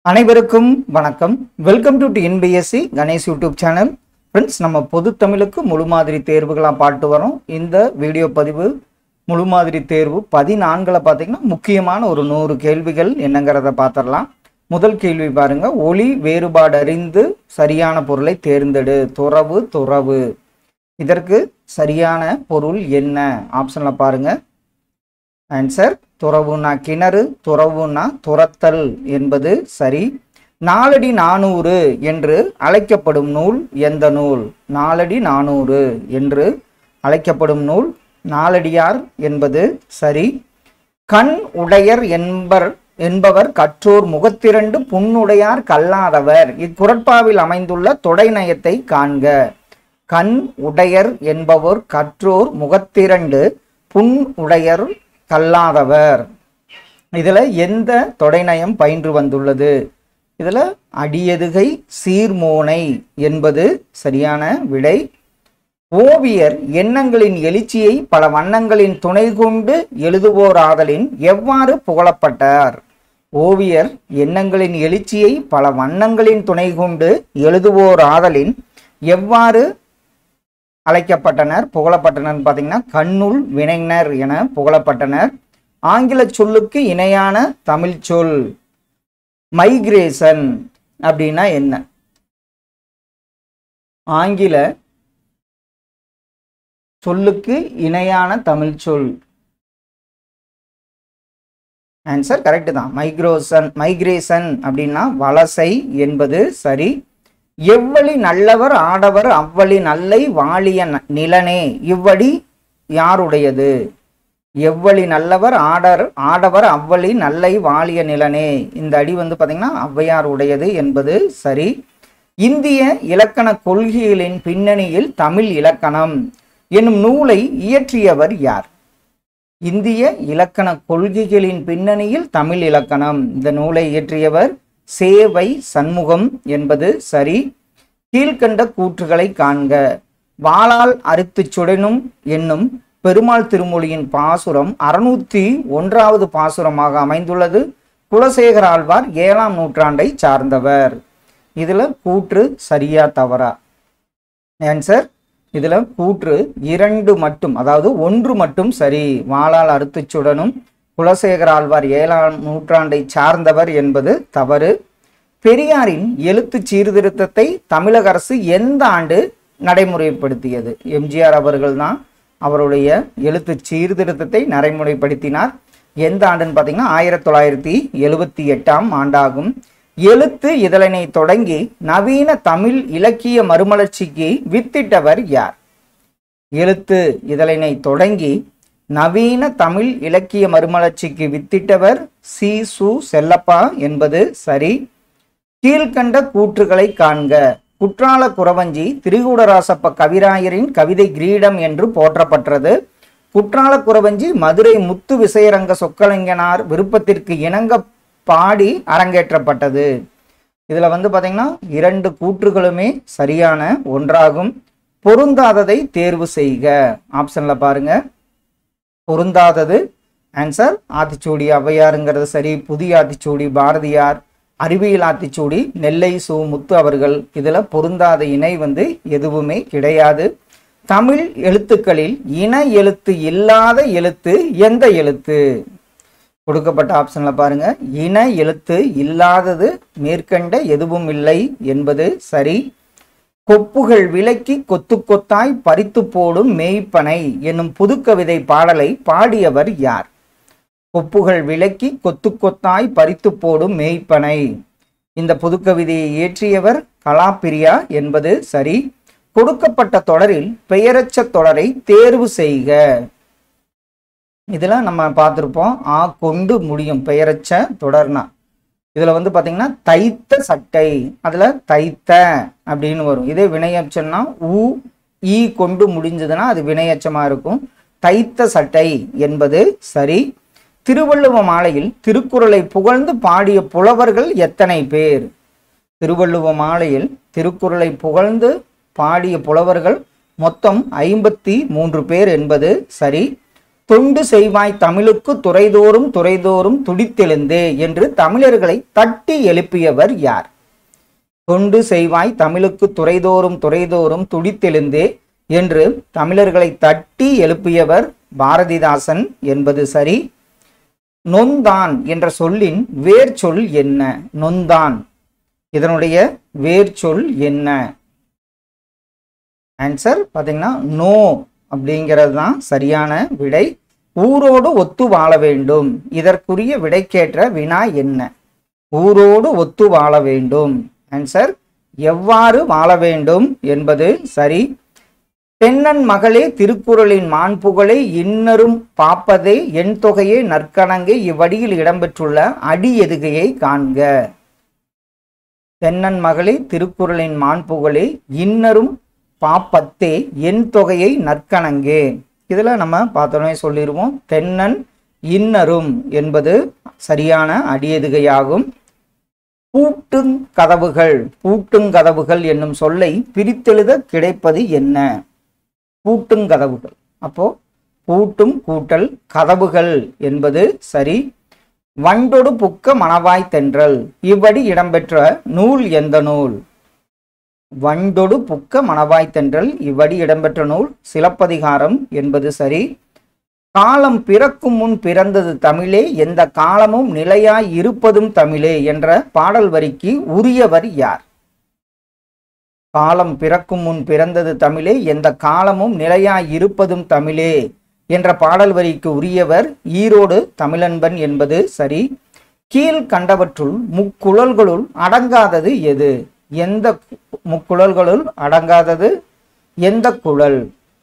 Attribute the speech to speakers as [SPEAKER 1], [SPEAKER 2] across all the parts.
[SPEAKER 1] அனைவருக்கும் வணக்கம் welcome to TNPSC Ganesh YouTube channel friends நம்ம பொது தமிழுக்கு முழு மாதிரி தேர்வுகளாக பாட்டு வரோம் இந்த வீடியோ பதிவு முழு மாதிரி தேர்வு பதினான்கில் பார்த்தீங்கன்னா முக்கியமான ஒரு நூறு கேள்விகள் என்னங்கிறத பார்த்துடலாம் முதல் கேள்வி பாருங்க ஒளி வேறுபாடு அறிந்து சரியான பொருளை தேர்ந்தெடு துறவு துறவு இதற்கு சரியான பொருள் என்ன ஆப்ஷனில் பாருங்க ஆன்சர் துறவுனா கிணறு துறவுனா துரத்தல் என்பது சரி நாலடி நானூறு என்று அழைக்கப்படும் நூல் எந்த நூல் நாலடி நானூறு என்று அழைக்கப்படும் நூல் நாலடியார் என்பது சரி கண் உடையர் என்பர் என்பவர் கற்றோர் முகத்திரண்டு புண்ணுடையார் கல்லாதவர் இக்குரட்பாவில் அமைந்துள்ள தொடைநயத்தை காண்க கண் உடையர் என்பவர் கற்றோர் முகத்திரண்டு புண் உடையர் கல்லாதவர் இதுல எந்த தொடைநயம் பயின்று வந்துள்ளது இதுல அடியதுகை சீர்மோனை என்பது சரியான விடை ஓவியர் எண்ணங்களின் எழுச்சியை பல வண்ணங்களின் துணை கொண்டு எழுதுவோர் ஆதலின் எவ்வாறு புகழப்பட்டார் ஓவியர் எண்ணங்களின் எழுச்சியை பல வண்ணங்களின் துணை கொண்டு எழுதுவோர் ஆதலின் எவ்வாறு அழைக்கப்பட்டனர் புகழப்பட்டனர் பார்த்தீங்கன்னா கண்ணுள் வினைஞர் என புகழப்பட்டனர் ஆங்கில சொல்லுக்கு இணையான தமிழ் சொல் மைக்ரேஷன் அப்படின்னா என்ன ஆங்கில சொல்லுக்கு இணையான தமிழ் சொல் ஆன்சர் கரெக்ட் தான் மைக்ரோசன் மைக்ரேஷன் அப்படின்னா வலசை என்பது சரி எவ்வழி நல்லவர் ஆடவர் அவ்வழி நல்லை வாழிய ந- நிலனே இவ்வடி யாருடையது எவ்வழி நல்லவர் ஆடர் ஆடவர் அவ்வழி நல்லை வாழிய நிலனே இந்த அடி வந்து பார்த்தீங்கன்னா ஔவையார் உடையது என்பது சரி இந்திய இலக்கண கொள்கைகளின் பின்னணியில் தமிழ் இலக்கணம் என்னும் நூலை இயற்றியவர் யார் இந்திய இலக்கண கொள்கைகளின் பின்னணியில் தமிழ் இலக்கணம் இந்த நூலை இயற்றியவர் சேவை சண்முகம் என்பது சரி கீழ்கண்ட கூற்றுகளை காண்க வாளால் அறுத்துச் சுடனும் என்னும் பெருமாள் திருமொழியின் பாசுரம் அறுநூத்தி ஒன்றாவது பாசுரமாக அமைந்துள்ளது குலசேகர ஆழ்வார் ஏழாம் நூற்றாண்டை சார்ந்தவர் இதுல கூற்று சரியா தவறா ஆன்சர் இதுல கூற்று இரண்டு மட்டும் அதாவது ஒன்று மட்டும் சரி வாளால் அறுத்துச் சுடனும் குலசேகர ஆழ்வார் ஏழாம் நூற்றாண்டை சார்ந்தவர் என்பது தவறு பெரியாரின் எழுத்து சீர்திருத்தத்தை தமிழக அரசு எந்த ஆண்டு நடைமுறைப்படுத்தியது எம்ஜிஆர் அவர்கள்தான் அவருடைய எழுத்து சீர்திருத்தத்தை நடைமுறைப்படுத்தினார் எந்த ஆண்டுன்னு பார்த்தீங்கன்னா ஆயிரத்தி தொள்ளாயிரத்தி எழுபத்தி எட்டாம் ஆண்டாகும் எழுத்து இதழனை தொடங்கி நவீன தமிழ் இலக்கிய மறுமலர்ச்சிக்கு வித்திட்டவர் யார் எழுத்து இதழினை தொடங்கி நவீன தமிழ் இலக்கிய மறுமலர்ச்சிக்கு வித்திட்டவர் சி சு செல்லப்பா என்பது சரி கீழ்கண்ட கூற்றுகளை காண்க குற்றால குறவஞ்சி திரிகூடராசப்ப கவிராயரின் கவிதை கிரீடம் என்று போற்றப்பட்டது குற்றால குறவஞ்சி மதுரை முத்து விசயரங்க சொக்கலிங்கனார் விருப்பத்திற்கு இணங்க பாடி அரங்கேற்றப்பட்டது இதுல வந்து பாத்தீங்கன்னா இரண்டு கூற்றுகளுமே சரியான ஒன்றாகும் பொருந்தாததை தேர்வு செய்க ஆப்ஷன்ல பாருங்க பொருந்தாதது ஆன்சர் ஆத்திச்சூடி ஔவையாருங்கிறது சரி புதிய ஆத்திச்சூடி பாரதியார் அறிவியல் ஆத்திச்சூடி நெல்லை சு முத்து அவர்கள் இதுல பொருந்தாத இணை வந்து எதுவுமே கிடையாது தமிழ் எழுத்துக்களில் இன எழுத்து இல்லாத எழுத்து எந்த எழுத்து கொடுக்கப்பட்ட ஆப்ஷன்ல பாருங்க இன எழுத்து இல்லாதது மேற்கண்ட எதுவும் இல்லை என்பது சரி கொப்புகள் விலக்கி கொத்து கொத்தாய் பறித்து போடும் மேய்ப்பனை என்னும் புதுக்கவிதை பாடலை பாடியவர் யார் கொப்புகள் விலக்கி கொத்து கொத்தாய் பறித்து போடும் மேய்ப்பனை இந்த புதுக்கவிதையை இயற்றியவர் கலாப்பிரியா என்பது சரி கொடுக்கப்பட்ட தொடரில் பெயரச்ச தொடரை தேர்வு செய்க இதுல நம்ம பார்த்துருப்போம் ஆ கொண்டு முடியும் பெயரச்ச தொடர்னா இதுல வந்து பாத்தீங்கன்னா தைத்த சட்டை அதுல தைத்த அப்படின்னு வரும் இதே வினையச்சம்னா ஊ ஈ கொண்டு முடிஞ்சதுன்னா அது வினையச்சமா இருக்கும் தைத்த சட்டை என்பது சரி திருவள்ளுவ மாலையில் திருக்குறளை புகழ்ந்து பாடிய புலவர்கள் எத்தனை பேர் திருவள்ளுவ மாலையில் திருக்குறளை புகழ்ந்து பாடிய புலவர்கள் மொத்தம் ஐம்பத்தி மூன்று பேர் என்பது சரி தொண்டு செய்வாய் தமிழுக்கு துறைதோறும் துறைதோறும் துடித்தெழுந்தே என்று தமிழர்களை தட்டி எழுப்பியவர் யார் தொண்டு செய்வாய் தமிழுக்கு துறைதோறும் துறைதோறும் துடித்தெழுந்தே என்று தமிழர்களை தட்டி எழுப்பியவர் பாரதிதாசன் என்பது சரி நொந்தான் என்ற சொல்லின் வேர் சொல் என்ன நொந்தான் இதனுடைய வேர் சொல் என்ன ஆன்சர் பார்த்தீங்கன்னா நோ அப்படிங்கிறது தான் சரியான விடை ஊரோடு ஒத்து வாழ வேண்டும் இதற்குரிய விடைக்கேற்ற வினா என்ன ஊரோடு ஒத்து வாழ வேண்டும் ஆன்சர் எவ்வாறு வாழ வேண்டும் என்பது சரி பெண்ணன் மகளே திருக்குறளின் மாண்புகளை இன்னரும் பாப்பதே என் தொகையே நற்கணங்கே இவ்வடியில் இடம்பெற்றுள்ள அடி எதுகையை காண்க தென்னன் மகளே திருக்குறளின் மாண்புகளே இன்னரும் பாப்பத்தே என் தொகையை நற்கணங்கே இதில் நம்ம பார்த்தோன்னே சொல்லிடுவோம் தென்னன் இன்னரும் என்பது சரியான அடியெதுகையாகும் பூட்டுங் கதவுகள் பூட்டுங்கதவுகள் என்னும் சொல்லை பிரித்தெழுத கிடைப்பது என்ன பூட்டுங்கதவுகள் அப்போ பூட்டும் கூட்டல் கதவுகள் என்பது சரி வண்டொடு புக்க மணவாய் தென்றல் இவ்வடி இடம்பெற்ற நூல் எந்த நூல் வண்டொடு புக்க மணவாய் தென்றல் இவ்வடி இடம்பெற்ற நூல் சிலப்பதிகாரம் என்பது சரி காலம் பிறக்கும் முன் பிறந்தது தமிழே எந்த காலமும் நிலையாய் இருப்பதும் தமிழே என்ற பாடல் வரிக்கு உரியவர் யார் காலம் பிறக்கும் முன் பிறந்தது தமிழே எந்த காலமும் நிலையாய் இருப்பதும் தமிழே என்ற பாடல் வரிக்கு உரியவர் ஈரோடு தமிழன்பன் என்பது சரி கீழ் கண்டவற்றுள் முக்குழல்களுள் அடங்காதது எது எந்த முக்குழல்களுள் அடங்காதது எந்த குழல்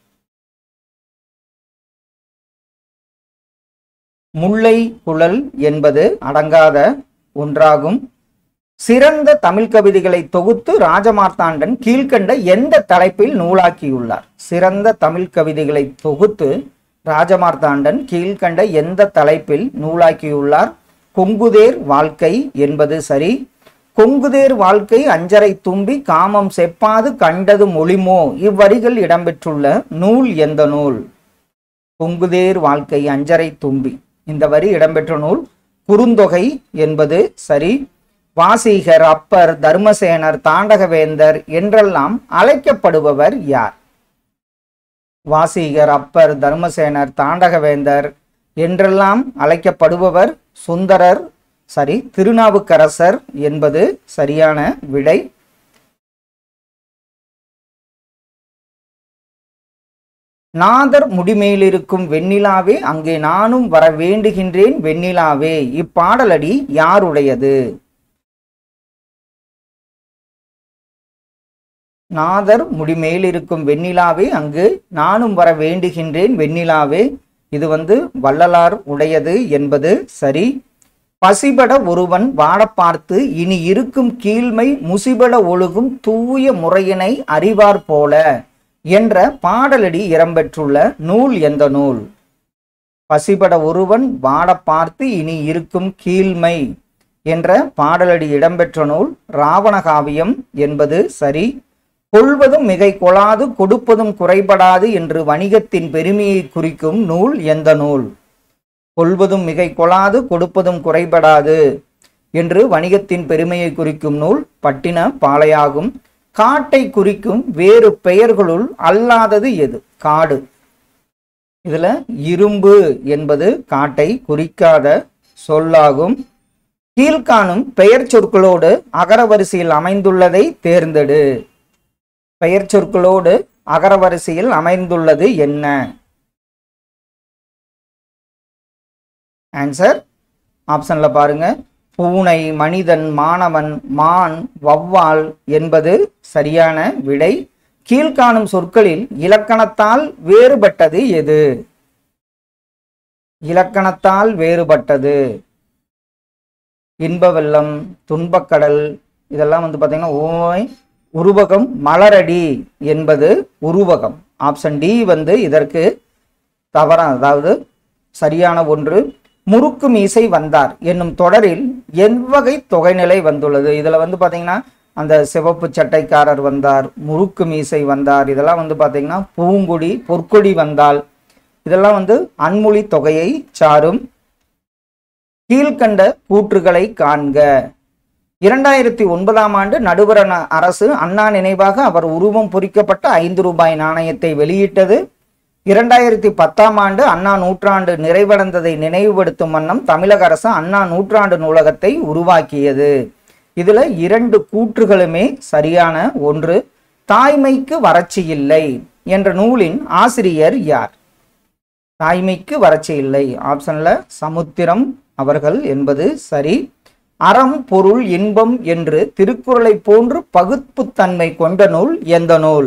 [SPEAKER 1] முல்லை குழல் என்பது அடங்காத ஒன்றாகும் சிறந்த தமிழ் கவிதைகளை தொகுத்து ராஜமார்த்தாண்டன் கீழ்கண்ட எந்த தலைப்பில் நூலாக்கியுள்ளார் சிறந்த தமிழ் கவிதைகளை தொகுத்து ராஜமார்த்தாண்டன் கீழ்கண்ட எந்த தலைப்பில் நூலாக்கியுள்ளார் கொங்குதேர் வாழ்க்கை என்பது சரி கொங்குதேர் வாழ்க்கை அஞ்சரை தும்பி காமம் செப்பாது கண்டது மொழிமோ இவ்வரிகள் இடம்பெற்றுள்ள நூல் எந்த நூல் கொங்குதேர் வாழ்க்கை அஞ்சரை தும்பி இந்த வரி இடம்பெற்ற நூல் குறுந்தொகை என்பது சரி வாசீகர் அப்பர் தர்மசேனர் தாண்டகவேந்தர் என்றெல்லாம் அழைக்கப்படுபவர் யார் வாசீகர் அப்பர் தர்மசேனர் தாண்டகவேந்தர் என்றெல்லாம் அழைக்கப்படுபவர் சுந்தரர் சரி திருநாவுக்கரசர் என்பது சரியான விடை நாதர் முடிமேலிருக்கும் வெண்ணிலாவே அங்கே நானும் வர வேண்டுகின்றேன் வெண்ணிலாவே இப்பாடலடி யாருடையது நாதர் முடிமேலிருக்கும் வெண்ணிலாவே அங்கு நானும் வர வேண்டுகின்றேன் வெண்ணிலாவே இது வந்து வள்ளலார் உடையது என்பது சரி பசிபட ஒருவன் வாட பார்த்து இனி இருக்கும் கீழ்மை முசிபட ஒழுகும் தூய முறையினை அறிவார் போல என்ற பாடலடி இடம்பெற்றுள்ள நூல் எந்த நூல் பசிபட ஒருவன் வாட பார்த்து இனி இருக்கும் கீழ்மை என்ற பாடலடி இடம்பெற்ற நூல் ராவணகாவியம் என்பது சரி கொள்வதும் மிகை கொளாது கொடுப்பதும் குறைபடாது என்று வணிகத்தின் பெருமையை குறிக்கும் நூல் எந்த நூல் கொள்வதும் மிகை கொளாது கொடுப்பதும் குறைபடாது என்று வணிகத்தின் பெருமையை குறிக்கும் நூல் பட்டின பாலையாகும் காட்டை குறிக்கும் வேறு பெயர்களுள் அல்லாதது எது காடு இதுல இரும்பு என்பது காட்டை குறிக்காத சொல்லாகும் கீழ்காணும் பெயர் சொற்களோடு அகரவரிசையில் அமைந்துள்ளதை தேர்ந்தெடு பெயர் சொற்களோடு அகரவரிசையில் அமைந்துள்ளது என்ன ஆன்சர் ஆப்ஷன்ல பாருங்க பூனை மனிதன் மாணவன் மான் வவ்வால் என்பது சரியான விடை கீழ்காணும் சொற்களில் இலக்கணத்தால் வேறுபட்டது எது இலக்கணத்தால் வேறுபட்டது இன்ப வெள்ளம் துன்பக்கடல் இதெல்லாம் வந்து பார்த்தீங்கன்னா ஓய் உருவகம் மலரடி என்பது உருவகம் ஆப்ஷன் டி வந்து இதற்கு தவறா அதாவது சரியான ஒன்று முறுக்கு மீசை வந்தார் என்னும் தொடரில் எவ்வகை தொகைநிலை வந்துள்ளது இதுல வந்து பாத்தீங்கன்னா அந்த சிவப்பு சட்டைக்காரர் வந்தார் முறுக்கு மீசை வந்தார் இதெல்லாம் வந்து பாத்தீங்கன்னா பூங்குடி பொற்கொடி வந்தால் இதெல்லாம் வந்து அன்மொழி தொகையை சாரும் கீழ்கண்ட கூற்றுகளை காண்க இரண்டாயிரத்தி ஒன்பதாம் ஆண்டு நடுவர ந- அரசு அண்ணா நினைவாக அவர் உருவம் பொறிக்கப்பட்ட ஐந்து ரூபாய் நாணயத்தை வெளியிட்டது இரண்டாயிரத்தி பத்தாம் ஆண்டு அண்ணா நூற்றாண்டு நிறைவடைந்ததை நினைவுபடுத்தும் வண்ணம் தமிழக அரசு அண்ணா நூற்றாண்டு நூலகத்தை உருவாக்கியது இதுல இரண்டு கூற்றுகளுமே சரியான ஒன்று தாய்மைக்கு வறட்சி இல்லை என்ற நூலின் ஆசிரியர் யார் தாய்மைக்கு வறட்சி இல்லை ஆப்ஷன்ல சமுத்திரம் அவர்கள் என்பது சரி அறம் பொருள் இன்பம் என்று திருக்குறளை போன்று பகுப்புத்தன்மை கொண்ட நூல் எந்த நூல்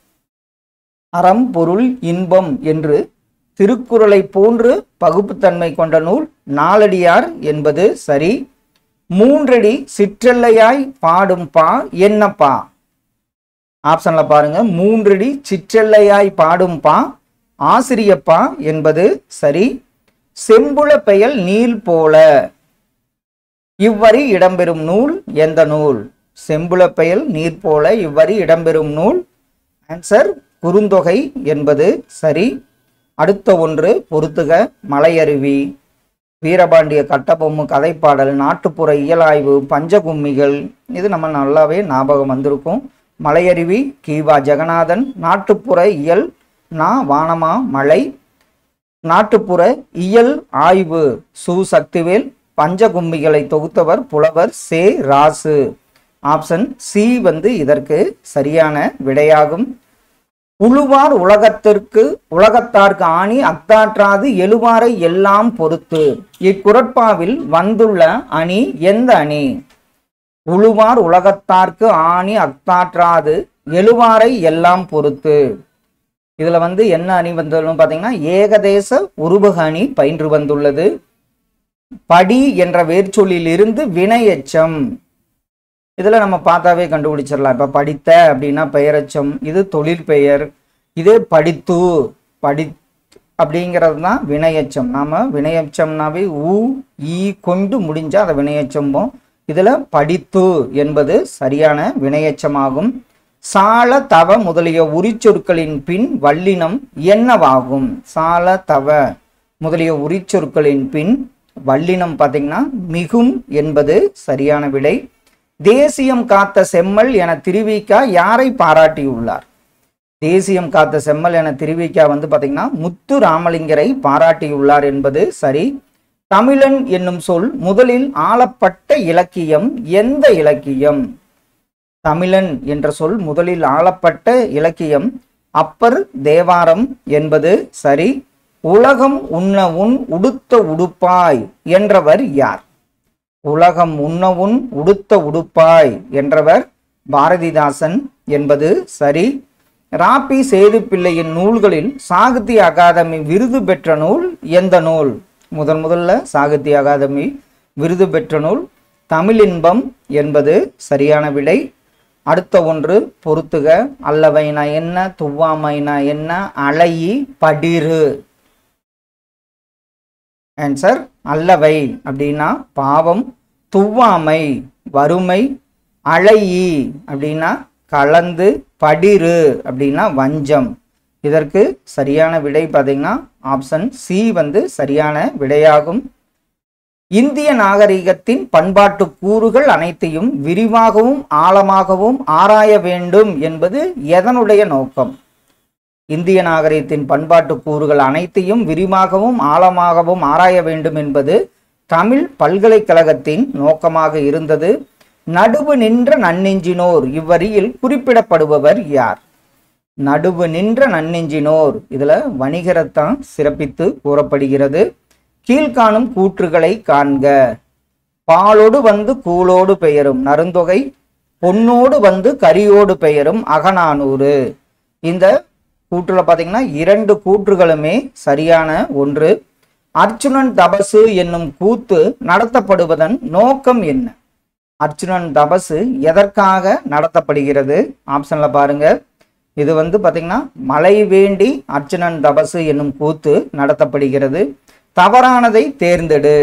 [SPEAKER 1] அறம் பொருள் இன்பம் என்று திருக்குறளை போன்று பகுப்புத்தன்மை கொண்ட நூல் நாலடியார் என்பது சரி மூன்றடி சிற்றெல்லையாய் பாடும் பா என்ன பா ஆப்ஷன்ல பாருங்க மூன்றடி சிற்றெல்லையாய் பாடும் பா ஆசிரியப்பா என்பது சரி செம்புல பெயல் நீல் போல இவ்வரி இடம்பெறும் நூல் எந்த நூல் செம்புல பெயல் நீர் போல இவ்வரி இடம்பெறும் நூல் ஆன்சர் குறுந்தொகை என்பது சரி அடுத்த ஒன்று பொறுத்துக மலையருவி வீரபாண்டிய கட்டபொம்மு கதைப்பாடல் நாட்டுப்புற இயலாய்வு பஞ்சகும்மிகள் இது நம்ம நல்லாவே ஞாபகம் வந்திருக்கும் மலையருவி கீவா ஜெகநாதன் நாட்டுப்புற இயல் நா வானமா மலை நாட்டுப்புற இயல் ஆய்வு சு சக்திவேல் பஞ்சகும்மிகளை தொகுத்தவர் புலவர் சே ராசு ஆப்ஷன் சி வந்து இதற்கு சரியான விடையாகும் உழுவார் உலகத்திற்கு உலகத்தார்க்கு ஆணி அத்தாற்றாது எழுவாரை எல்லாம் பொறுத்து இக்குரட்பாவில் வந்துள்ள அணி எந்த அணி உழுவார் உலகத்தார்க்கு ஆணி அத்தாற்றாது எழுவாரை எல்லாம் பொறுத்து இதுல வந்து என்ன அணி வந்துள்ளது பாத்தீங்கன்னா ஏகதேச உருவக அணி பயின்று வந்துள்ளது படி என்ற வேர்ச்சொல்லில் இருந்து வினையெச்சம் இதுல நம்ம பார்த்தாவே கண்டுபிடிச்சிடலாம் இப்ப படித்த அப்படின்னா பெயரெச்சம் இது தொழில் பெயர் இதே படித்து படி அப்படிங்கிறது தான் வினையெச்சம் நாம வினையெச்சம்னாவே ஊ ஈ கொண்டு முடிஞ்சா அதை வினையெச்சம்போம் இதுல படித்து என்பது சரியான வினையெச்சமாகும் சால தவ முதலிய உரிச்சொற்களின் பின் வல்லினம் என்னவாகும் சால தவ முதலிய உரிச்சொற்களின் பின் வல்லினம் பார்த்தீங்கன்னா மிகும் என்பது சரியான விடை தேசியம் காத்த செம்மல் என திருவிக்கா யாரை பாராட்டியுள்ளார் தேசியம் காத்த செம்மல் என திருவிக்கா வந்து பாத்தீங்கன்னா முத்து ராமலிங்கரை பாராட்டியுள்ளார் என்பது சரி தமிழன் என்னும் சொல் முதலில் ஆளப்பட்ட இலக்கியம் எந்த இலக்கியம் தமிழன் என்ற சொல் முதலில் ஆளப்பட்ட இலக்கியம் அப்பர் தேவாரம் என்பது சரி உலகம் உண்ண உன் உடுத்த உடுப்பாய் என்றவர் யார் உலகம் உண்ணவுன் உடுத்த உடுப்பாய் என்றவர் பாரதிதாசன் என்பது சரி ராபி சேதுப்பிள்ளையின் நூல்களில் சாகித்ய அகாதமி விருது பெற்ற நூல் எந்த நூல் முதன் முதல்ல சாகித்ய அகாதமி விருது பெற்ற நூல் தமிழின்பம் என்பது சரியான விடை அடுத்த ஒன்று பொறுத்துக அல்லவைனா என்ன துவாமைனா என்ன அலையி படிரு ஆன்சர் அல்லவை அப்படின்னா பாவம் துவாமை வறுமை அழையி அப்படின்னா கலந்து படிரு அப்படின்னா வஞ்சம் இதற்கு சரியான விடை பார்த்தீங்கன்னா ஆப்ஷன் சி வந்து சரியான விடையாகும் இந்திய நாகரிகத்தின் பண்பாட்டு கூறுகள் அனைத்தையும் விரிவாகவும் ஆழமாகவும் ஆராய வேண்டும் என்பது எதனுடைய நோக்கம் இந்திய நாகரிகத்தின் பண்பாட்டு கூறுகள் அனைத்தையும் விரிவாகவும் ஆழமாகவும் ஆராய வேண்டும் என்பது தமிழ் பல்கலைக்கழகத்தின் நோக்கமாக இருந்தது நடுவு நின்ற நன்னெஞ்சினோர் இவ்வரியில் குறிப்பிடப்படுபவர் யார் நடுவு நின்ற நன்னெஞ்சினோர் இதுல வணிகரைத்தான் சிறப்பித்து கூறப்படுகிறது கீழ்காணும் கூற்றுகளை காண்க பாலோடு வந்து கூலோடு பெயரும் நருந்தொகை பொன்னோடு வந்து கரியோடு பெயரும் அகநானூறு இந்த கூற்றுல பார்த்தீங்கன்னா இரண்டு கூற்றுகளுமே சரியான ஒன்று அர்ச்சுனன் தபசு என்னும் கூத்து நடத்தப்படுவதன் நோக்கம் என்ன அர்ச்சுனன் தபசு எதற்காக நடத்தப்படுகிறது ஆப்ஷன்ல பாருங்க இது வந்து பாத்தீங்கன்னா மழை வேண்டி அர்ச்சுனன் தபசு என்னும் கூத்து நடத்தப்படுகிறது தவறானதை தேர்ந்தெடு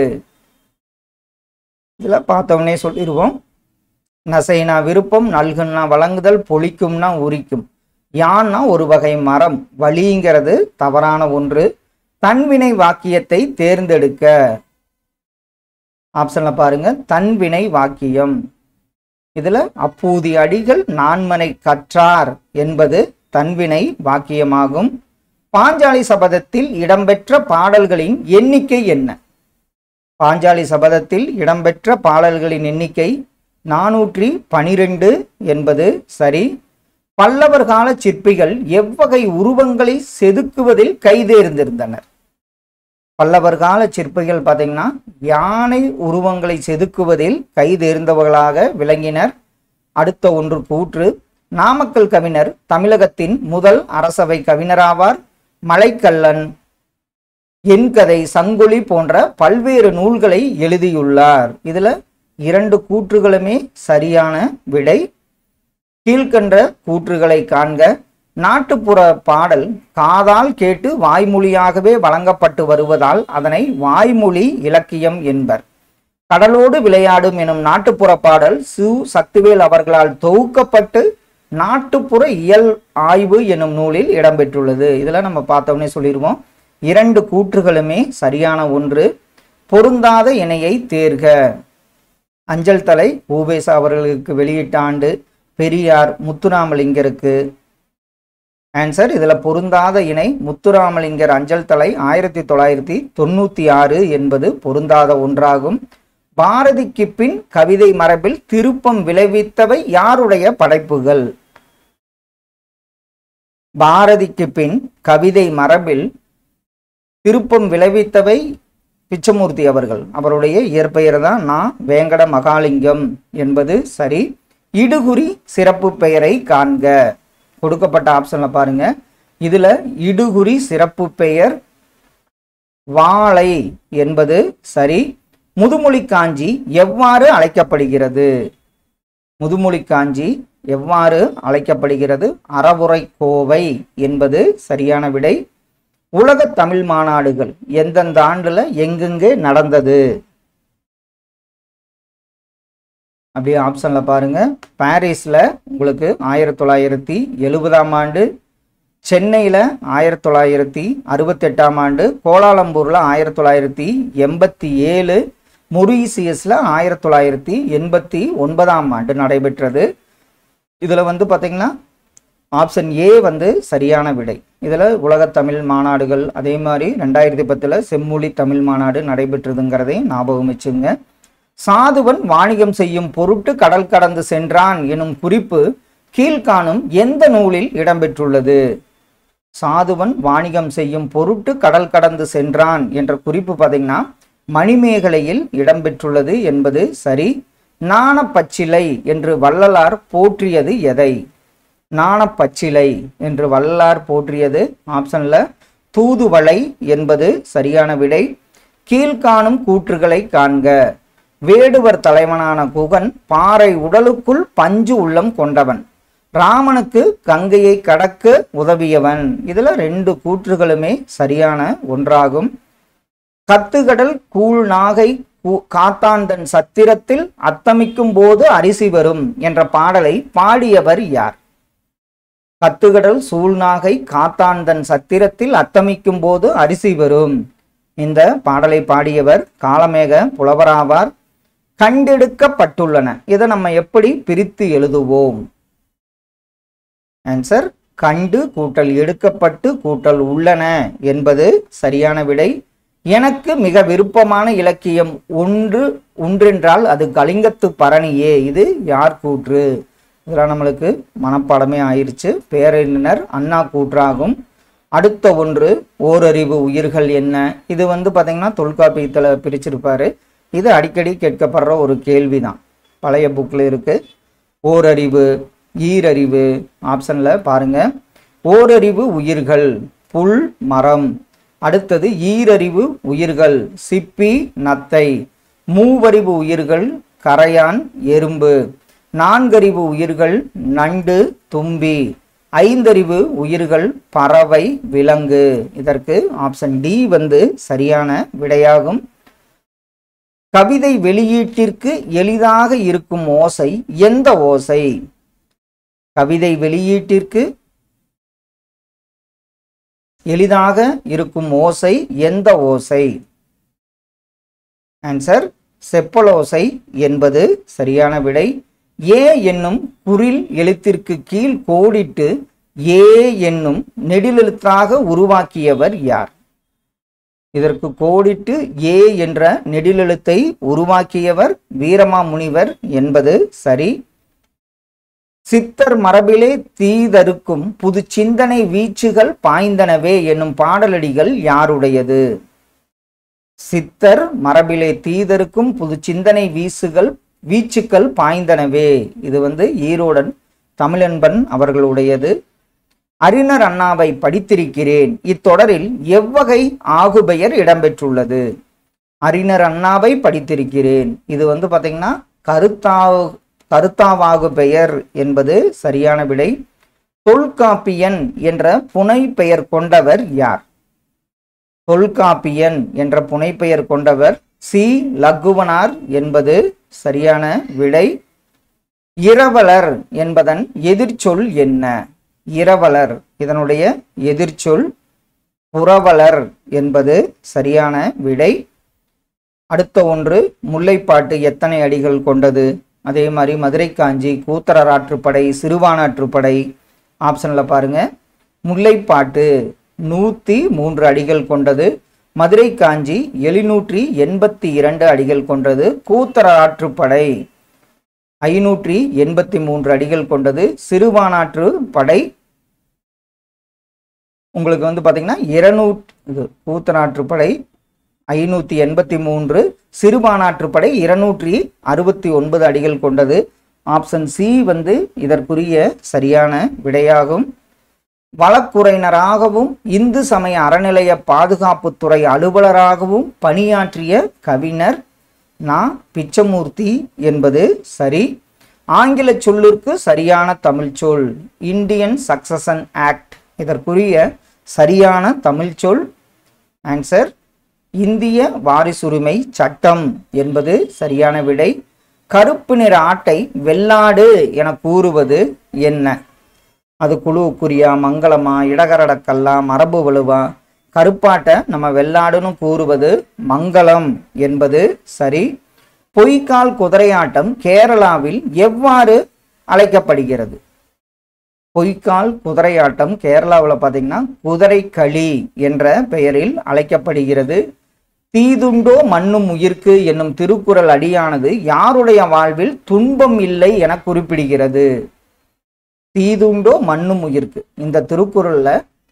[SPEAKER 1] இதுல பார்த்தவொடனே சொல்லிடுவோம் நசைனா விருப்பம் நல்குன்னா வழங்குதல் பொழிக்கும்னா உரிக்கும் யான்னா ஒரு வகை மரம் வலிங்கிறது தவறான ஒன்று தன்வினை வாக்கியத்தை தேர்ந்தெடுக்க ஆப்ஷன்ல பாருங்க தன்வினை வாக்கியம் இதுல அப்பூதி அடிகள் நான்மனை கற்றார் என்பது தன்வினை வாக்கியமாகும் பாஞ்சாலி சபதத்தில் இடம்பெற்ற பாடல்களின் எண்ணிக்கை என்ன பாஞ்சாலி சபதத்தில் இடம்பெற்ற பாடல்களின் எண்ணிக்கை நானூற்றி பனிரெண்டு என்பது சரி பல்லவர் கால சிற்பிகள் எவ்வகை உருவங்களை செதுக்குவதில் கைதேர்ந்திருந்தனர் பல்லவர் கால சிற்பிகள் பார்த்தீங்கன்னா யானை உருவங்களை செதுக்குவதில் கைதேர்ந்தவர்களாக விளங்கினர் அடுத்த ஒன்று கூற்று நாமக்கல் கவிஞர் தமிழகத்தின் முதல் அரசவை கவிஞராவார் மலைக்கல்லன் என் கதை சங்கொலி போன்ற பல்வேறு நூல்களை எழுதியுள்ளார் இதுல இரண்டு கூற்றுகளுமே சரியான விடை கீழ்கண்ட கூற்றுகளை காண்க நாட்டுப்புற பாடல் காதால் கேட்டு வாய்மொழியாகவே வழங்கப்பட்டு வருவதால் அதனை வாய்மொழி இலக்கியம் என்பர் கடலோடு விளையாடும் எனும் நாட்டுப்புற பாடல் சு சக்திவேல் அவர்களால் தொகுக்கப்பட்டு நாட்டுப்புற இயல் ஆய்வு எனும் நூலில் இடம்பெற்றுள்ளது இதெல்லாம் நம்ம பார்த்தோன்னே சொல்லிடுவோம் இரண்டு கூற்றுகளுமே சரியான ஒன்று பொருந்தாத இணையை தேர்க அஞ்சல் தலை ஊபேசா அவர்களுக்கு வெளியிட்ட ஆண்டு பெரியார் முத்துராமலிங்கருக்கு ஆன்சர் இதுல பொருந்தாத இணை முத்துராமலிங்கர் அஞ்சல் தலை ஆயிரத்தி தொள்ளாயிரத்தி தொண்ணூத்தி ஆறு என்பது பொருந்தாத ஒன்றாகும் பாரதிக்கு பின் கவிதை மரபில் திருப்பம் விளைவித்தவை யாருடைய படைப்புகள் பாரதிக்கு பின் கவிதை மரபில் திருப்பம் விளைவித்தவை பிச்சமூர்த்தி அவர்கள் அவருடைய இயற்பெயர் தான் நான் வேங்கட மகாலிங்கம் என்பது சரி இடுகுறி சிறப்பு பெயரை காண்க கொடுக்கப்பட்ட ஆப்ஷன்ல பாருங்க இதுல இடுகுறி சிறப்பு பெயர் வாழை என்பது சரி முதுமொழி காஞ்சி எவ்வாறு அழைக்கப்படுகிறது முதுமொழி காஞ்சி எவ்வாறு அழைக்கப்படுகிறது அறவுரை கோவை என்பது சரியான விடை உலக தமிழ் மாநாடுகள் எந்தெந்த ஆண்டுல எங்கெங்கே நடந்தது அப்படியே ஆப்ஷன்ல பாருங்க பாரிஸ்ல உங்களுக்கு ஆயிரத்தி தொள்ளாயிரத்தி எழுபதாம் ஆண்டு சென்னையில ஆயிரத்தி தொள்ளாயிரத்தி அறுபத்தெட்டாம் ஆண்டு கோலாலம்பூர்ல ஆயிரத்தி தொள்ளாயிரத்தி எண்பத்தி ஏழு மொரீசியஸ்ல ஆயிரத்தி தொள்ளாயிரத்தி எண்பத்தி ஒன்பதாம் ஆண்டு நடைபெற்றது இதுல வந்து பாத்தீங்கன்னா ஆப்ஷன் ஏ வந்து சரியான விடை இதில் உலக தமிழ் மாநாடுகள் அதே மாதிரி ரெண்டாயிரத்தி பத்தில் செம்மொழி தமிழ் மாநாடு நடைபெற்றதுங்கிறதையும் ஞாபகம் வச்சுங்க சாதுவன் வாணிகம் செய்யும் பொருட்டு கடல் கடந்து சென்றான் எனும் குறிப்பு கீழ்காணும் எந்த நூலில் இடம்பெற்றுள்ளது சாதுவன் வாணிகம் செய்யும் பொருட்டு கடல் கடந்து சென்றான் என்ற குறிப்பு பார்த்தீங்கன்னா மணிமேகலையில் இடம்பெற்றுள்ளது என்பது சரி நாணப்பச்சிலை என்று வள்ளலார் போற்றியது எதை நாணப்பச்சிலை என்று வல்லார் போற்றியது ஆப்ஷன்ல தூதுவளை என்பது சரியான விடை கீழ்காணும் கூற்றுகளை காண்க வேடுவர் தலைவனான குகன் பாறை உடலுக்குள் பஞ்சு உள்ளம் கொண்டவன் ராமனுக்கு கங்கையை கடக்க உதவியவன் இதுல ரெண்டு கூற்றுகளுமே சரியான ஒன்றாகும் கத்துகடல் கூழ் நாகை கூ- காத்தாந்தன் சத்திரத்தில் அத்தமிக்கும் போது அரிசி வரும் என்ற பாடலை பாடியவர் யார் கத்துகடல் சூழ்நாகை காத்தான் தன் சத்திரத்தில் அத்தமிக்கும் போது அரிசி வரும் இந்த பாடலை பாடியவர் காலமேக புலவராவார் கண்டெடுக்கப்பட்டுள்ளன இதை நம்ம எப்படி பிரித்து எழுதுவோம் ஆன்சர் கண்டு கூட்டல் எடுக்கப்பட்டு கூட்டல் உள்ளன என்பது சரியான விடை எனக்கு மிக விருப்பமான இலக்கியம் ஒன்று ஒன்றென்றால் அது கலிங்கத்து பரணியே இது யார் கூற்று இதெல்லாம் நம்மளுக்கு மனப்பாடமே ஆயிருச்சு பேரறிஞர் அண்ணா கூற்றாகும் அடுத்த ஒன்று ஓரறிவு உயிர்கள் என்ன இது வந்து பார்த்தீங்கன்னா தொல்காப்பியத்தில் பிரிச்சிருப்பாரு இது அடிக்கடி கேட்கப்படுற ஒரு கேள்விதான் பழைய புக்கில் இருக்கு ஓரறிவு ஈரறிவு ஆப்ஷன்ல பாருங்க ஓரறிவு உயிர்கள் புல் மரம் அடுத்தது ஈரறிவு உயிர்கள் சிப்பி நத்தை மூவறிவு உயிர்கள் கரையான் எறும்பு நான்கறிவு உயிர்கள் நண்டு தும்பி ஐந்தறிவு உயிர்கள் பறவை விலங்கு இதற்கு ஆப்ஷன் டி வந்து சரியான விடையாகும் கவிதை வெளியீட்டிற்கு எளிதாக இருக்கும் ஓசை எந்த ஓசை கவிதை வெளியீட்டிற்கு எளிதாக இருக்கும் ஓசை எந்த ஓசை ஆன்சர் செப்பலோசை என்பது சரியான விடை ஏ என்னும் குறில் எழுத்திற்கு கீழ் கோடிட்டு ஏ என்னும் நெடிலெழுத்தாக உருவாக்கியவர் யார் இதற்கு கோடிட்டு ஏ என்ற நெடிலெழுத்தை உருவாக்கியவர் வீரமாமுனிவர் என்பது சரி சித்தர் மரபிலே தீதருக்கும் புது சிந்தனை வீச்சுகள் பாய்ந்தனவே என்னும் பாடலடிகள் யாருடையது சித்தர் மரபிலே தீதருக்கும் புது சிந்தனை வீசுகள் வீச்சுக்கள் பாய்ந்தனவே இது வந்து ஈரோடன் தமிழன்பன் அவர்களுடையது அறிஞர் அண்ணாவை படித்திருக்கிறேன் இத்தொடரில் எவ்வகை ஆகுபெயர் இடம்பெற்றுள்ளது அறிஞர் அண்ணாவை படித்திருக்கிறேன் இது வந்து பாத்தீங்கன்னா கருத்தாவு கருத்தாவாகு பெயர் என்பது சரியான விடை தொல்காப்பியன் என்ற புனை பெயர் கொண்டவர் யார் தொல்காப்பியன் என்ற புனைப்பெயர் கொண்டவர் சி லகுவனார் என்பது சரியான விடை இரவலர் என்பதன் எதிர்ச்சொல் என்ன இரவலர் இதனுடைய எதிர்ச்சொல் புரவலர் என்பது சரியான விடை அடுத்த ஒன்று முல்லைப்பாட்டு எத்தனை அடிகள் கொண்டது அதே மாதிரி மதுரை காஞ்சி கூத்தரராற்றுப்படை சிறுவானாற்றுப்படை ஆப்ஷனில் பாருங்க முல்லைப்பாட்டு நூற்றி மூன்று அடிகள் கொண்டது மதுரை காஞ்சி எழுநூற்றி எண்பத்தி இரண்டு அடிகள் கொண்டது கூத்தரராற்றுப்படை ஐநூற்றி எண்பத்தி மூன்று அடிகள் கொண்டது சிறுவானாற்று படை உங்களுக்கு வந்து பார்த்தீங்கன்னா இருநூற்று இது கூத்தநாற்றுப்படை ஐநூற்றி எண்பத்தி மூன்று சிறுபானாற்றுப்படை இருநூற்றி அறுபத்தி ஒன்பது அடிகள் கொண்டது ஆப்ஷன் சி வந்து இதற்குரிய சரியான விடையாகும் வழக்குரைஞராகவும் இந்து சமய அறநிலைய பாதுகாப்புத்துறை அலுவலராகவும் பணியாற்றிய கவிஞர் நா பிச்சமூர்த்தி என்பது சரி ஆங்கில சொல்லிற்கு சரியான தமிழ் சொல் இந்தியன் சக்சஷன் ஆக்ட் இதற்குரிய சரியான தமிழ் சொல் ஆன்சர் இந்திய வாரிசுரிமை சட்டம் என்பது சரியான விடை கருப்பு நிற ஆட்டை வெள்ளாடு என கூறுவது என்ன அது குழுவுக்குரியா மங்களமா இடகரடக்கல்லா மரபு வலுவா கருப்பாட்டை நம்ம வெள்ளாடுன்னு கூறுவது மங்களம் என்பது சரி பொய்க்கால் குதிரையாட்டம் கேரளாவில் எவ்வாறு அழைக்கப்படுகிறது பொய்க்கால் குதிரையாட்டம் கேரளாவில் பார்த்தீங்கன்னா குதிரை களி என்ற பெயரில் அழைக்கப்படுகிறது தீதுண்டோ மண்ணும் உயிர்க்கு என்னும் திருக்குறள் அடியானது யாருடைய வாழ்வில் துன்பம் இல்லை என குறிப்பிடுகிறது தீதுண்டோ மண்ணும் உயிர்க்கு இந்த திருக்குறள்ல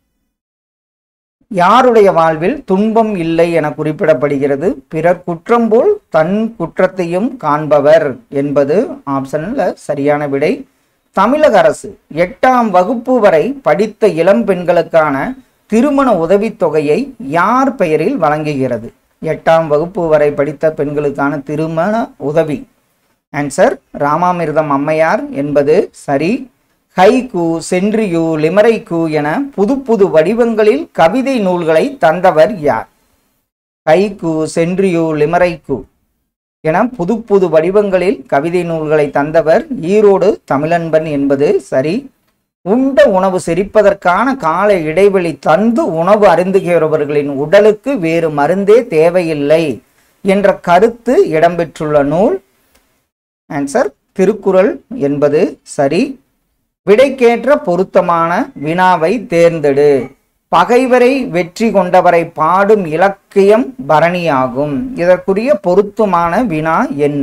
[SPEAKER 1] யாருடைய வாழ்வில் துன்பம் இல்லை என குறிப்பிடப்படுகிறது பிறர் குற்றம் போல் தன் குற்றத்தையும் காண்பவர் என்பது ஆப்ஷன்ல சரியான விடை தமிழக அரசு எட்டாம் வகுப்பு வரை படித்த இளம் பெண்களுக்கான திருமண உதவித்தொகையை யார் பெயரில் வழங்குகிறது எட்டாம் வகுப்பு வரை படித்த பெண்களுக்கான திருமண உதவி ஆன்சர் ராமாமிர்தம் அம்மையார் என்பது சரி ஹைகு சென்றியு லிமரைக்கு என புது புது வடிவங்களில் கவிதை நூல்களை தந்தவர் யார் ஹைகு சென்றியு லிமரைக்கு என புது புது வடிவங்களில் கவிதை நூல்களை தந்தவர் ஈரோடு தமிழன்பன் என்பது சரி உண்ட உணவு செரிப்பதற்கான கால இடைவெளி தந்து உணவு அருந்துகிறவர்களின் உடலுக்கு வேறு மருந்தே தேவையில்லை என்ற கருத்து இடம்பெற்றுள்ள நூல் ஆன்சர் திருக்குறள் என்பது சரி விடைக்கேற்ற பொருத்தமான வினாவை தேர்ந்தெடு பகைவரை வெற்றி கொண்டவரை பாடும் இலக்கியம் பரணியாகும் இதற்குரிய பொருத்தமான வினா என்ன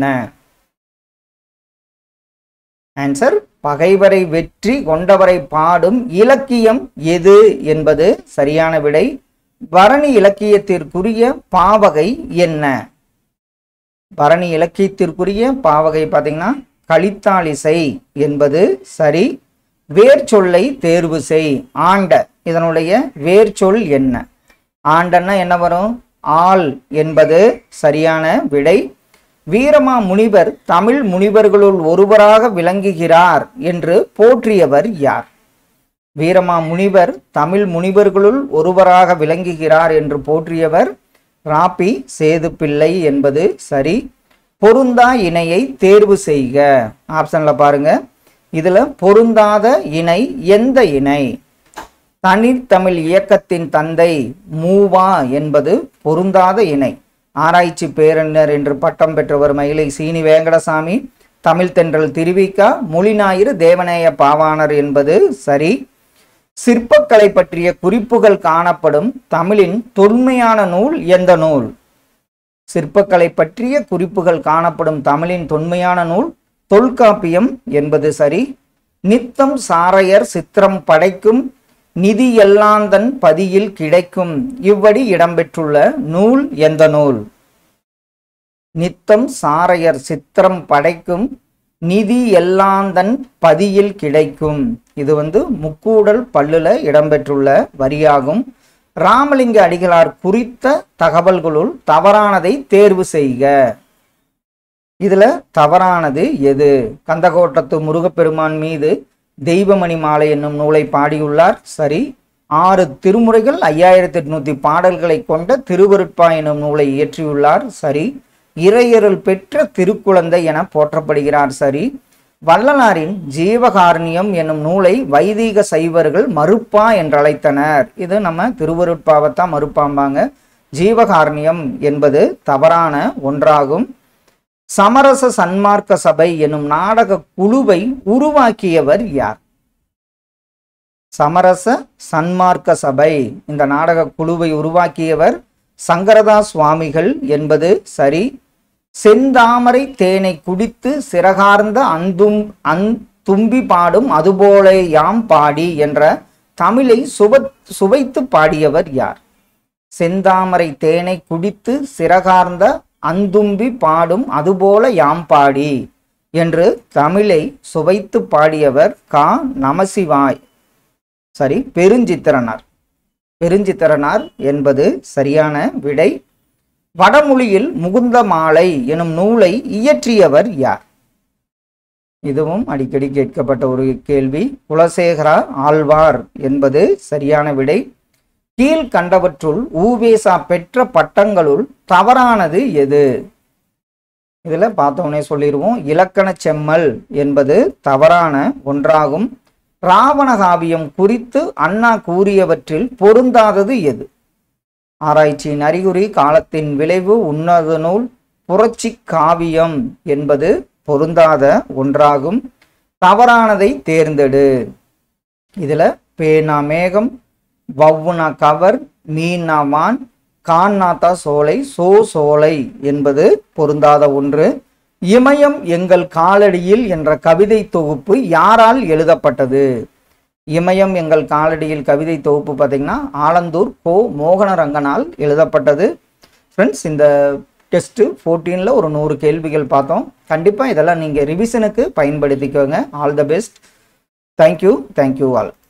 [SPEAKER 1] ஆன்சர் பகைவரை வெற்றி கொண்டவரை பாடும் இலக்கியம் எது என்பது சரியான விடை பரணி இலக்கியத்திற்குரிய பாவகை என்ன பரணி இலக்கியத்திற்குரிய பாவகை பார்த்தீங்கன்னா கலித்தாளிசை என்பது சரி வேர் சொல்லை தேர்வு செய் ஆண்ட இதனுடைய வேர் சொல் என்ன ஆண்டன்னா என்ன வரும் ஆள் என்பது சரியான விடை வீரமா முனிவர் தமிழ் முனிவர்களுள் ஒருவராக விளங்குகிறார் என்று போற்றியவர் யார் வீரமா முனிவர் தமிழ் முனிவர்களுள் ஒருவராக விளங்குகிறார் என்று போற்றியவர் ராப்பி சேதுப்பிள்ளை என்பது சரி பொருந்தா இணையை தேர்வு செய்க ஆப்ஷன்ல பாருங்க இதுல பொருந்தாத இணை எந்த இணை தனித்தமிழ் இயக்கத்தின் தந்தை மூவா என்பது பொருந்தாத இணை ஆராய்ச்சி பேரறிஞர் என்று பட்டம் பெற்றவர் மயிலை சீனி வேங்கடசாமி தமிழ் தென்றல் திருவிக்கா மொழிஞாயிறு தேவநேய பாவாணர் என்பது சரி சிற்பக்கலை பற்றிய குறிப்புகள் காணப்படும் தமிழின் தொன்மையான நூல் எந்த நூல் சிற்பக்கலை பற்றிய குறிப்புகள் காணப்படும் தமிழின் தொன்மையான நூல் தொல்காப்பியம் என்பது சரி நித்தம் சாரையர் சித்திரம் படைக்கும் நிதி எல்லாந்தன் பதியில் கிடைக்கும் இவ்வடி இடம்பெற்றுள்ள நூல் எந்த நூல் நித்தம் சாரையர் சித்திரம் படைக்கும் நிதி எல்லாந்தன் பதியில் கிடைக்கும் இது வந்து முக்கூடல் பல்லுல இடம்பெற்றுள்ள வரியாகும் ராமலிங்க அடிகளார் குறித்த தகவல்களுள் தவறானதை தேர்வு செய்க இதுல தவறானது எது கந்தகோட்டத்து முருகப்பெருமான் மீது தெய்வமணி மாலை என்னும் நூலை பாடியுள்ளார் சரி ஆறு திருமுறைகள் ஐயாயிரத்தி எட்நூத்தி பாடல்களை கொண்ட திருவருட்பா எனும் நூலை இயற்றியுள்ளார் சரி இறையருள் பெற்ற திருக்குழந்தை என போற்றப்படுகிறார் சரி வள்ளலாரின் ஜீவகாருண்யம் என்னும் நூலை வைதீக சைவர்கள் மறுப்பா என்றழைத்தனர் இது நம்ம திருவருட்பாவைத்தான் மறுப்பாம்பாங்க ஜீவகாருண்யம் என்பது தவறான ஒன்றாகும் சமரச சன்மார்க்க சபை எனும் நாடக குழுவை உருவாக்கியவர் யார் சமரச சன்மார்க்க சபை இந்த நாடக குழுவை உருவாக்கியவர் சங்கரதாஸ் சுவாமிகள் என்பது சரி செந்தாமரை தேனை குடித்து சிறகார்ந்த அந்தும் அந் தும்பி பாடும் அதுபோல யாம் பாடி என்ற தமிழை சுப சுவைத்து பாடியவர் யார் செந்தாமரை தேனை குடித்து சிறகார்ந்த அந்தும்பி பாடும் அதுபோல யாம் பாடி என்று தமிழை சுவைத்து பாடியவர் கா நமசிவாய் சரி பெருஞ்சித்திரனார் பெருஞ்சித்திரனார் என்பது சரியான விடை வடமொழியில் முகுந்த மாலை எனும் நூலை இயற்றியவர் யார் இதுவும் அடிக்கடி கேட்கப்பட்ட ஒரு கேள்வி குலசேகரா ஆழ்வார் என்பது சரியான விடை கீழ்கண்டவற்றுள் ஊவேசா பெற்ற பட்டங்களுள் தவறானது எது இதுல பார்த்தோன்னே சொல்லிடுவோம் இலக்கண செம்மல் என்பது தவறான ஒன்றாகும் ராவண காவியம் குறித்து அண்ணா கூறியவற்றில் பொருந்தாதது எது ஆராய்ச்சியின் அறிகுறி காலத்தின் விளைவு உன்னத நூல் புரட்சி காவியம் என்பது பொருந்தாத ஒன்றாகும் தவறானதை தேர்ந்தெடு இதுல பேனா மேகம் வவ்வுனா கவர் மீனா வான் கான்னாத்தா சோலை சோ சோலை என்பது பொருந்தாத ஒன்று இமயம் எங்கள் காலடியில் என்ற கவிதை தொகுப்பு யாரால் எழுதப்பட்டது இமயம் எங்கள் காலடியில் கவிதை தொகுப்பு பார்த்தீங்கன்னா ஆலந்தூர் கோ மோகனரங்கனால் எழுதப்பட்டது ஃப்ரெண்ட்ஸ் இந்த டெஸ்ட்டு ஃபோர்டீனில் ஒரு நூறு கேள்விகள் பார்த்தோம் கண்டிப்பாக இதெல்லாம் நீங்கள் ரிவிஷனுக்கு பயன்படுத்திக்கோங்க all the best thank you thank you all